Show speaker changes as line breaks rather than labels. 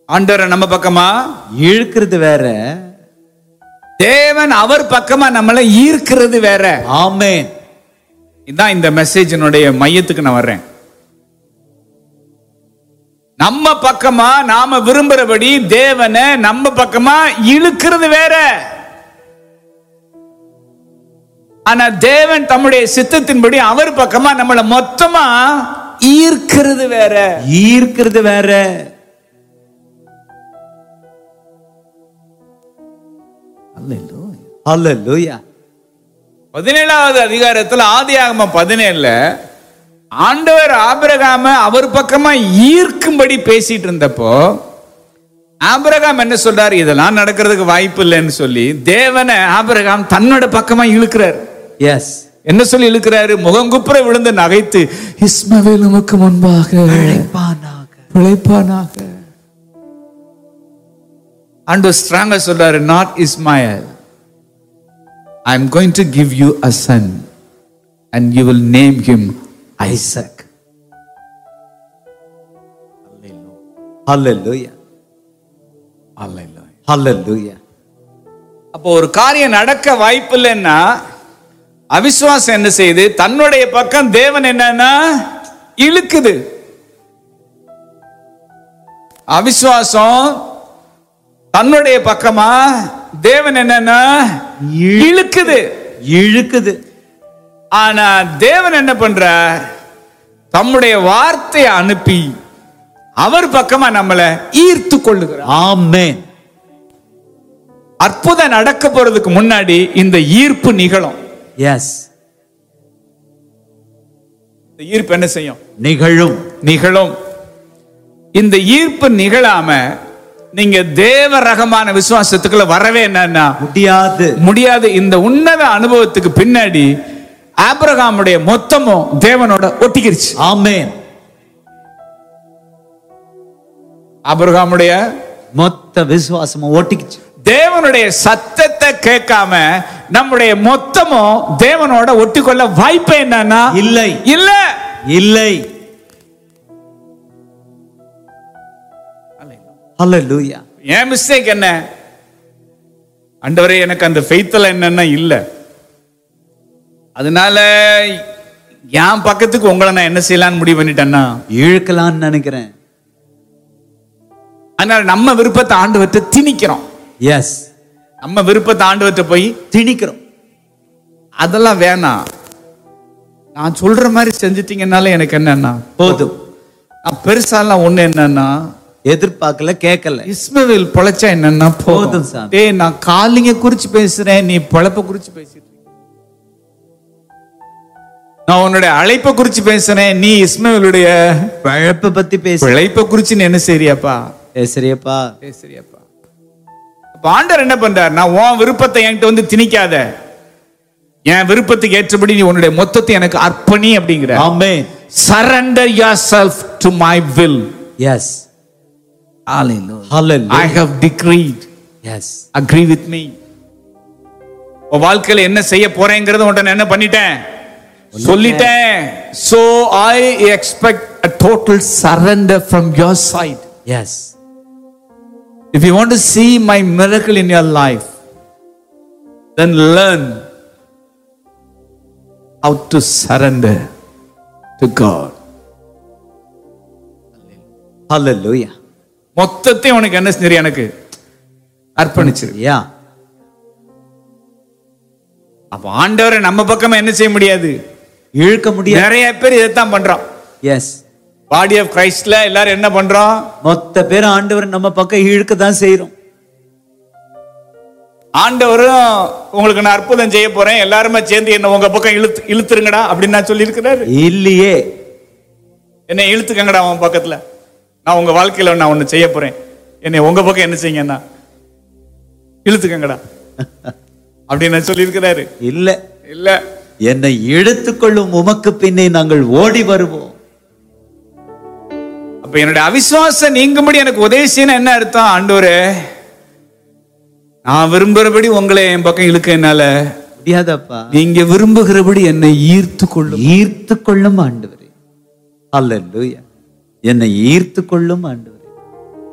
ஆண்டவரை நம்ம பக்கமா
இழுக்கிறது வேற
தேவன் அவர் பக்கமா நம்மளை ஈர்க்கிறது வேற
ஆமென்
இதான் இந்த மெசேஜினுடைய மையத்துக்கு நான் வர்றேன் நம்ம பக்கமா நாம விரும்புறபடி தேவனை நம்ம பக்கமா இழுக்கிறது வேற ஆனா தேவன் தம்முடைய சித்தத்தின்படி அவர் பக்கமா நம்மளை மொத்தமா ஈர்க்கிறது வேற
ஈர்க்கிறது வேற அல்லேலூயா
பதினேழாவது அதிகாரத்துல ஆதியாகம பதினேழுல ஆண்டவர் ஆபிரகாம அவர் பக்கமா ஈர்க்கும்படி பேசிட்டு இருந்தப்போ ஆபிரகாம் என்ன சொல்றாரு இதெல்லாம் நடக்கிறதுக்கு வாய்ப்பு இல்லைன்னு சொல்லி தேவனை ஆபிரகாம் தன்னோட பக்கமா இழுக்கிறார்
எஸ்
என்ன சொல்லி இழுக்கிறாரு முகங்குப்புற விழுந்து நகைத்து இஸ்மவேல் உமக்கு முன்பாக பிழைப்பானாக ஆண்டு ஸ்ட்ராங்கா சொல்றாரு not Ishmael I am going to give you a son and you will name him Isaac
hallelujah hallelujah
அப்போ ஒரு காரியம் நடக்க வாய்ப்பு இல்லைன்னா அவிசுவாசம் என்ன செய்யுது தன்னுடைய பக்கம் தேவன் என்னன்னா இழுக்குது அவிசுவாசம் தன்னுடைய பக்கமா தேவன் என்னன்னா இழுக்குது
இழுக்குது
ஆனா தேவன் என்ன பண்றார் தம்முடைய வார்த்தையை அனுப்பி அவர் பக்கமா நம்மளை ஈர்த்து கொள்ளுகிறார்
ஆமென்
அற்புதம் நடக்க போறதுக்கு முன்னாடி இந்த ஈர்ப்பு நிகழும்
எஸ்
இந்த ஈர்ப்பு என்ன செய்யும்
நிகழும்
நிகழும் இந்த ஈர்ப்பு நிகழாம நீங்க தேவ ரகமான விசுவாசத்துக்குள்ள வரவே என்னன்னா
முடியாது
முடியாது இந்த உன்னத அனுபவத்துக்கு பின்னாடி ஆபிரகாமுடைய மொத்தமும் தேவனோட ஒட்டிக்கிருச்சு
ஆமென்
ஆபிரகாமுடைய
மொத்த விசுவாசமும் ஓட்டிக்கிச்சு
தேவனுடைய சத்தத்தை கேட்காம நம்முடைய மொத்தமும் தேவனோட ஒட்டிக்கொள்ள வாய்ப்பு என்னன்னா
இல்லை
இல்ல
இல்லை அல்லேலூயா
என் மிஸ்டேக் என்ன ஆண்டவரே எனக்கு அந்த ஃபெய்த்தில் என்னன்னா இல்ல அதனால என் பக்கத்துக்கு உங்களை நான் என்ன செய்யலாம்னு முடிவு பண்ணிட்டேன்னா
இழுக்கலாம்னு நினைக்கிறேன்
அதனால நம்ம விருப்பத்தை ஆண்டவர்கிட்ட திணிக்கிறோம்
எஸ்
நம்ம விருப்பத்தை ஆண்டவர்கிட்ட போய்
திணிக்கிறோம்
அதெல்லாம் வேணாம் நான் சொல்ற மாதிரி செஞ்சிட்டீங்கன்னால எனக்கு என்னன்னா
போதும்
நான் பெருசாலாம் ஒண்ணு என்னன்னா
எதிர்பார்க்கல கேட்கல
இஸ்மவேல் பொழைச்சா என்னன்னா போதும்
போதும் சாமி.
டேய் நான் காலிங்க குறிச்சு பேசுறேன் நீ பொழப்ப குறிச்சு பேசிட்டு இருக்க. நான் உன்னுடைய அழைப்பை குறிச்சு பேசுறேன் நீ இஸ்மவேலுடைய
பழப்ப பத்தி பேச
பிழைப்பை குறிச்சு நீ என்ன செய்றியாப்பா
பேசுறியப்பா
பேசுறியாப்பா அப்ப ஆண்டவர் என்ன பண்றார் நான் உன் விருப்பத்தை என்கிட்ட வந்து திணிக்காத என் விருப்பத்துக்கு ஏற்றபடி நீ உன்னுடைய மொத்தத்தை எனக்கு அர்ப்பணி அப்படிங்கிற
amen
surrender yourself to my will
yes ஹalleluya
I have decreed
yes
agree with me உன் வாழ்க்கையில என்ன செய்ய போறேங்கிறத உன்ட்ட நான் என்ன பண்ணிட்டேன் சொல்லிட்டேன் so I expect a total surrender from your side
yes
If you want to see my miracle in your life, then learn how to surrender to God.
ஹalleluya
மொத்தத்தையும் உனக்கு என்ன செஞ்சு எனக்கு அர்ப்பணிச்சிரு
யா
அப்ப ஆண்டவரை நம்ம பக்கமா என்ன செய்ய முடியாது
இழுக்க முடியாது
நிறைய பேர் இதைத்தான் பண்றோம்
எஸ்
பாடி ஆஃப் கிரைஸ்ட்ல எல்லாரும் என்ன பண்றோம்
மொத்த பேர் ஆண்டவர் நம்ம பக்கம் இழுக்க தான் செய்யறோம்
ஆண்டவரும் உங்களுக்கு நான் அற்புதம் செய்ய போறேன் எல்லாருமே சேர்ந்து என்ன உங்க பக்கம் இழுத்து இழுத்துருங்கடா அப்படின்னு நான் சொல்லியிருக்கிறாரு
இல்லையே
என்னை இழுத்துக்கங்கடா உன் பக்கத்துல நான் உங்க வாழ்க்கையில நான் ஒண்ணு செய்ய போறேன் என்னை உங்க பக்கம் என்ன செய்யுங்கன்னா இழுத்துக்கங்கடா அப்படின்னு நான் சொல்லியிருக்கிறாரு
இல்ல
இல்ல
என்னை இழுத்துக்கொள்ளும் உமக்கு பின்னே நாங்கள் ஓடி வருவோம்
அப்ப என்னுடைய அவிசுவாசம் நீங்கும்படி எனக்கு உதவி செய்யணும் என்ன அர்த்தம் ஆண்டவரே நான் விரும்புறபடி உங்களை என் பக்கம் இழுக்க என்னால
முடியாதப்பா
நீங்க விரும்புகிறபடி என்னை ஈர்த்து கொள்ளும்
ஈர்த்து கொள்ளும் ஆண்டவரே அல்லேலூயா என்னை ஈர்த்து கொள்ளும் ஆண்டவர்